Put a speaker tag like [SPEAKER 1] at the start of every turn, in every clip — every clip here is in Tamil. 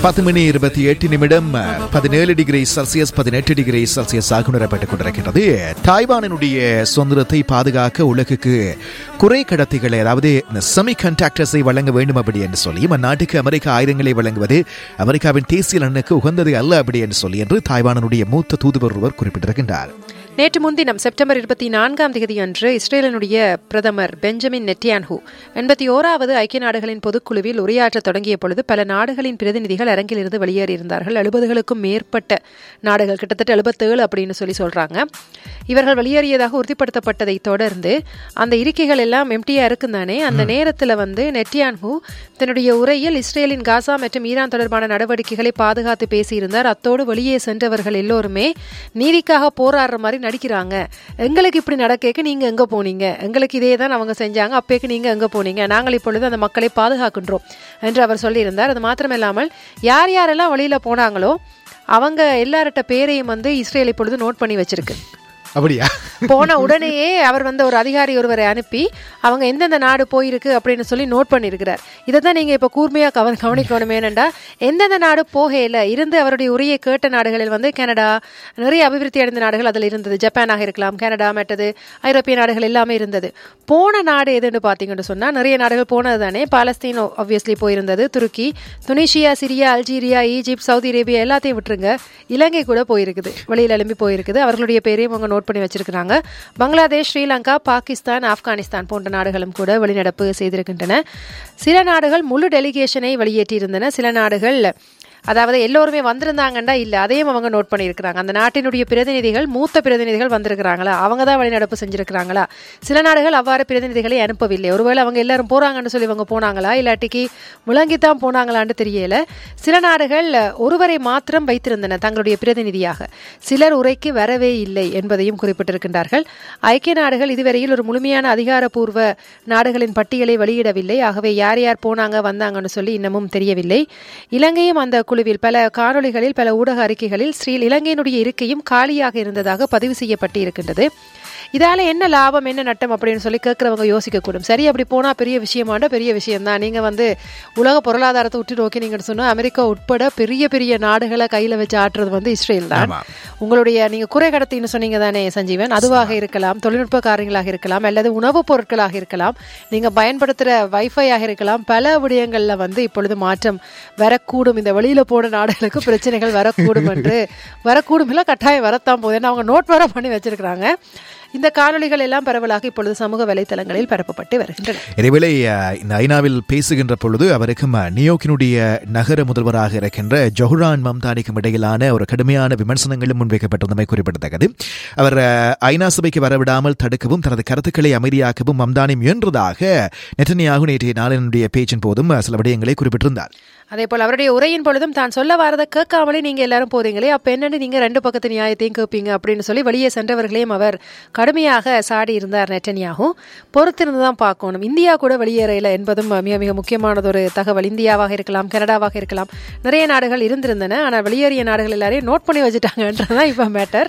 [SPEAKER 1] பத்து மணி இருபத்தி எட்டு நிமிடம் பதினேழு டிகிரி செல்சியஸ் பதினெட்டு டிகிரி செல்சியஸ் ஆக உணரப்பட்டுக் கொண்டிருக்கிறது தாய்வானினுடைய சுதந்திரத்தை பாதுகாக்க உலகுக்கு குறை கடத்திகளை அதாவது செமி கண்டாக்டர்ஸை வழங்க வேண்டும் அப்படி என்று சொல்லி அந்நாட்டுக்கு அமெரிக்க ஆயுதங்களை வழங்குவது அமெரிக்காவின் தேசிய நலனுக்கு உகந்தது அல்ல அப்படி என்று சொல்லி என்று தாய்வானினுடைய மூத்த தூதுவர் ஒருவர் குறிப்பிட்டிருக்கின்றார்
[SPEAKER 2] நேற்று முன்தினம் செப்டம்பர் இருபத்தி நான்காம் தேதி அன்று இஸ்ரேலினுடைய பிரதமர் பெஞ்சமின் நெட்டியான்ஹூ எண்பத்தி ஓராவது ஐக்கிய நாடுகளின் பொதுக்குழுவில் உரையாற்ற தொடங்கிய பொழுது பல நாடுகளின் பிரதிநிதிகள் அரங்கிலிருந்து வெளியேறியிருந்தார்கள் எழுபதுகளுக்கும் மேற்பட்ட நாடுகள் கிட்டத்தட்ட எழுபத்தேழு அப்படின்னு சொல்லி சொல்றாங்க இவர்கள் வெளியேறியதாக உறுதிப்படுத்தப்பட்டதை தொடர்ந்து அந்த இருக்கைகள் எல்லாம் எம்டியா இருக்கும் தானே அந்த நேரத்தில் வந்து நெட்டியான்ஹூ தன்னுடைய உரையில் இஸ்ரேலின் காசா மற்றும் ஈரான் தொடர்பான நடவடிக்கைகளை பாதுகாத்து பேசியிருந்தார் அத்தோடு வெளியே சென்றவர்கள் எல்லோருமே நீதிக்காக போராடுற மாதிரி நடிக்கிறாங்க எங்களுக்கு இப்படி நடக்க நீங்க எங்க போனீங்க எங்களுக்கு இதே தான் அவங்க செஞ்சாங்க அப்பேக்கு நீங்க எங்க போனீங்க நாங்கள் இப்பொழுது அந்த மக்களை பாதுகாக்கின்றோம் என்று அவர் சொல்லியிருந்தார் அது மாத்திரமில்லாமல் யார் யாரெல்லாம் வெளியில போனாங்களோ அவங்க எல்லார்ட்ட பேரையும் வந்து இஸ்ரேல் இப்பொழுது நோட் பண்ணி வச்சிருக்கு
[SPEAKER 1] அப்படியா
[SPEAKER 2] போன உடனேயே அவர் வந்து ஒரு அதிகாரி ஒருவரை அனுப்பி அவங்க எந்தெந்த நாடு போயிருக்கு அப்படின்னு சொல்லி நோட் பண்ணியிருக்கிறார் இதை தான் நீங்க இப்ப கூர்மையா கவ கவனிக்கணும் ஏனென்றா எந்தெந்த நாடு போகையில இருந்து அவருடைய உரையை கேட்ட நாடுகளில் வந்து கனடா நிறைய அபிவிருத்தி அடைந்த நாடுகள் அதில் இருந்தது ஜப்பானாக இருக்கலாம் கனடா மற்றது ஐரோப்பிய நாடுகள் எல்லாமே இருந்தது போன நாடு எதுன்னு பார்த்தீங்கன்னு சொன்னா நிறைய நாடுகள் போனது தானே பாலஸ்தீன் ஆப்வியஸ்லி போயிருந்தது துருக்கி Tunisia Syria Algeria Egypt Saudi Arabia எல்லாத்தையும் விட்டுருங்க இலங்கை கூட போயிருக்குது வெளியில் எழும்பி போயிருக்குது அவர்களுடைய பேரையும் அவங்க நோட் பண்ணி வச்சிருக்கிறாங்க பங்களாதேஷ் ஸ்ரீலங்கா பாகிஸ்தான் ஆப்கானிஸ்தான் போன்ற நாடுகளும் கூட வெளிநடப்பு செய்திருக்கின்றன சில நாடுகள் முழு டெலிகேஷனை வெளியேற்றியிருந்தன சில நாடுகள் அதாவது எல்லோருமே வந்திருந்தாங்கண்டா இல்லை அதையும் அவங்க நோட் பண்ணியிருக்கிறாங்க அந்த நாட்டினுடைய பிரதிநிதிகள் மூத்த பிரதிநிதிகள் வந்திருக்கிறாங்களா அவங்க தான் வெளிநடப்பு செஞ்சிருக்கிறாங்களா சில நாடுகள் அவ்வாறு பிரதிநிதிகளை அனுப்பவில்லை ஒருவேளை அவங்க எல்லாரும் போறாங்கன்னு சொல்லி இவங்க போனாங்களா இல்லாட்டிக்கு முழங்கித்தான் போனாங்களான்னு தெரியல சில நாடுகள் ஒருவரை மாத்திரம் வைத்திருந்தன தங்களுடைய பிரதிநிதியாக சிலர் உரைக்கு வரவே இல்லை என்பதையும் குறிப்பிட்டிருக்கின்றார்கள் ஐக்கிய நாடுகள் இதுவரையில் ஒரு முழுமையான அதிகாரப்பூர்வ நாடுகளின் பட்டியலை வெளியிடவில்லை ஆகவே யார் யார் போனாங்க வந்தாங்கன்னு சொல்லி இன்னமும் தெரியவில்லை இலங்கையும் அந்த குழுவில் பல காணொளிகளில் பல ஊடக அறிக்கைகளில் ஸ்ரீ இலங்கையினுடைய இருக்கையும் காலியாக இருந்ததாக பதிவு செய்யப்பட்டு இருக்கின்றது இதால என்ன லாபம் என்ன நட்டம் அப்படின்னு சொல்லி கேட்கறவங்க யோசிக்க கூடும் சரி அப்படி போனா பெரிய விஷயமாண்ட பெரிய விஷயம் தான் நீங்க வந்து உலக பொருளாதாரத்தை உற்று நோக்கி நீங்க சொன்னா அமெரிக்கா உட்பட பெரிய பெரிய நாடுகளை கையில வச்சு ஆட்டுறது வந்து இஸ்ரேல் தான் உங்களுடைய நீங்க குறை கடத்தின்னு சொன்னீங்க தானே சஞ்சீவன் அதுவாக இருக்கலாம் தொழில்நுட்ப காரியங்களாக இருக்கலாம் அல்லது உணவுப் பொருட்களாக இருக்கலாம் நீங்க பயன்படுத்துற வைஃபையாக இருக்கலாம் பல விடயங்கள்ல வந்து இப்பொழுது மாற்றம் வரக்கூடும் இந்த வெளியில போன நாடுகளுக்கு பிரச்சனைகள் வரக்கூடும் என்று வரக்கூடும் இல்லை கட்டாயம் வரத்தான் போகுது ஏன்னா அவங்க நோட் வர பண்ணி வச்சிருக்கிறாங்க இந்த காணொளிகள் எல்லாம் பரவலாக இப்பொழுது சமூக வலைத்தளங்களில் பரப்பப்பட்டு வருகின்றன
[SPEAKER 1] இதேவேளை இந்த ஐநாவில் பேசுகின்ற பொழுது அவருக்கும் நியோக்கினுடைய நகர முதல்வராக இருக்கின்ற ஜொஹ்ரான் மம்தானிக்கும் இடையிலான ஒரு கடுமையான விமர்சனங்களும் முன்வைக்கப்பட்டிருந்தமை குறிப்பிடத்தக்கது அவர் ஐநா சபைக்கு வரவிடாமல் தடுக்கவும் தனது கருத்துக்களை அமைதியாக்கவும் மம்தானி முயன்றதாக நெட்டனியாக நேற்றைய நாளினுடைய பேச்சின் போதும் சில விடயங்களை குறிப்பிட்டிருந்தார்
[SPEAKER 2] அதே போல் அவருடைய உரையின் பொழுதும் தான் சொல்ல வரதை கேட்காமலே நீங்க எல்லாரும் போறீங்களே அப்ப என்னன்னு நீங்க ரெண்டு பக்கத்து நியாயத்தையும் கேட்பீங்க அப்படின்னு சொல்லி வெளியே சென்றவர்களையும் அவர் கடுமையாக சாடி இருந்தார் நெட்டனியாகும் பொறுத்திருந்து தான் பார்க்கணும் இந்தியா கூட வெளியேறையில என்பதும் மிக மிக முக்கியமானது ஒரு தகவல் இந்தியாவாக இருக்கலாம் கனடாவாக இருக்கலாம் நிறைய நாடுகள் இருந்திருந்தன ஆனால் வெளியேறிய நாடுகள் எல்லாரையும் நோட் பண்ணி வச்சுட்டாங்கன்றதுதான் இப்ப மேட்டர்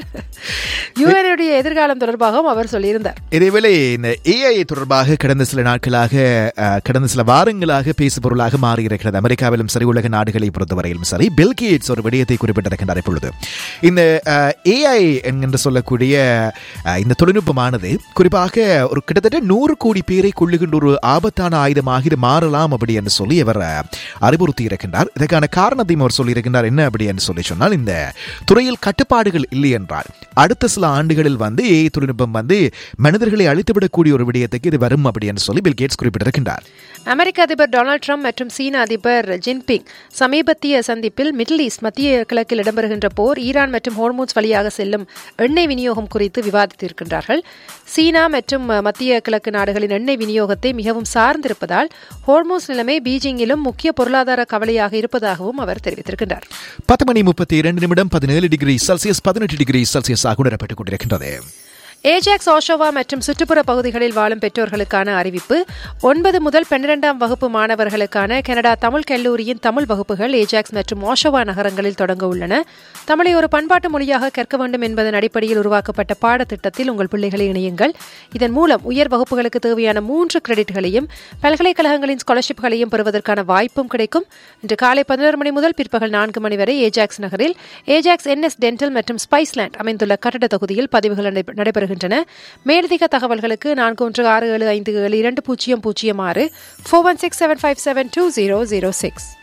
[SPEAKER 2] யுஎனுடைய எதிர்காலம் தொடர்பாகவும் அவர் சொல்லியிருந்தார்
[SPEAKER 1] இதேவேளை இந்த ஏஐ தொடர்பாக கடந்த சில நாட்களாக கடந்த சில வாரங்களாக பேசு பொருளாக மாறி இருக்கிறது அமெரிக்காவிலும் சரி உலக நாடுகளை பொறுத்தவரையிலும் சரி பில்கேட்ஸ் ஒரு விடயத்தை குறிப்பிட்டிருக்கின்றார் இப்பொழுது இந்த ஏஐ என்று சொல்லக்கூடிய இந்த தொழில்நுட்பமானது குறிப்பாக ஒரு கிட்டத்தட்ட நூறு கோடி பேரை கொள்ளுகின்ற ஒரு ஆபத்தான ஆயுதமாக இது மாறலாம் அப்படி என்று சொல்லி அவர் அறிவுறுத்தி இருக்கின்றார் இதற்கான காரணத்தையும் அவர் சொல்லியிருக்கின்றார் என்ன அப்படி என்று சொல்லி சொன்னால் இந்த துறையில் கட்டுப்பாடுகள் இல்லை என்றால் அடுத்த சில ஆண்டுகளில் வந்து ஏஐ தொழில்நுட்பம் வந்து மனிதர்களை அழித்துவிடக்கூடிய ஒரு விடயத்துக்கு இது வரும் அப்படி என்று சொல்லி பில் கேட்ஸ் குறிப்பிட்டிருக்கின்றார்
[SPEAKER 2] அமெரிக்க அதிபர் டொனால்டு ட்ரம்ப் மற்றும் சீன அதிபர் ஜின்பிங் சமீபத்திய சந்திப்பில் மிடில் ஈஸ்ட் மத்திய கிழக்கில் இடம்பெறுகின்ற போர் ஈரான் மற்றும் ஹோர்மூஸ் வழியாக செல்லும் எண்ணெய் விநியோகம் குறித்து விவாதித்திருக்கின்றார்கள் சீனா மற்றும் மத்திய கிழக்கு நாடுகளின் எண்ணெய் விநியோகத்தை மிகவும் சார்ந்திருப்பதால் ஹோர்மூஸ் நிலைமை பீஜிங்கிலும் முக்கிய பொருளாதார கவலையாக இருப்பதாகவும் அவர் தெரிவித்திருக்கின்றார்
[SPEAKER 1] பத்து மணி முப்பத்தி இரண்டு நிமிடம் பதினேழு டிகிரி செல்சியஸ் பதினெட்டு டிகிரி செல்சியஸ் ஆக உணரப்பட்டுக் கொண்டிருக்கின்றது
[SPEAKER 2] ஏஜாக்ஸ் ஓஷோவா மற்றும் சுற்றுப்புற பகுதிகளில் வாழும் பெற்றோர்களுக்கான அறிவிப்பு ஒன்பது முதல் பன்னிரெண்டாம் வகுப்பு மாணவர்களுக்கான கனடா தமிழ் கல்லூரியின் தமிழ் வகுப்புகள் ஏஜாக்ஸ் மற்றும் ஓஷோவா நகரங்களில் தொடங்க உள்ளன தமிழை ஒரு பண்பாட்டு மொழியாக கற்க வேண்டும் என்பதன் அடிப்படையில் உருவாக்கப்பட்ட பாடத்திட்டத்தில் உங்கள் பிள்ளைகளை இணையுங்கள் இதன் மூலம் உயர் வகுப்புகளுக்கு தேவையான மூன்று கிரெடிட்களையும் பல்கலைக்கழகங்களின் ஸ்காலர்ஷிப்களையும் பெறுவதற்கான வாய்ப்பும் கிடைக்கும் இன்று காலை பதினோரு மணி முதல் பிற்பகல் நான்கு மணி வரை ஏஜாக்ஸ் நகரில் ஏஜாக்ஸ் என்எஸ் டென்டல் மற்றும் ஸ்பைஸ்லேண்ட் அமைந்துள்ள கட்டட தொகுதியில் பதிவுகள் நடைபெ- நடைபெறுகின்றன மேலதிக தகவல்களுக்கு நான்கு ஒன்று ஆறு ஏழு ஐந்து ஏழு இரண்டு பூஜ்ஜியம் பூஜ்ஜியம் ஆறு four one six seven five seven two zero zero six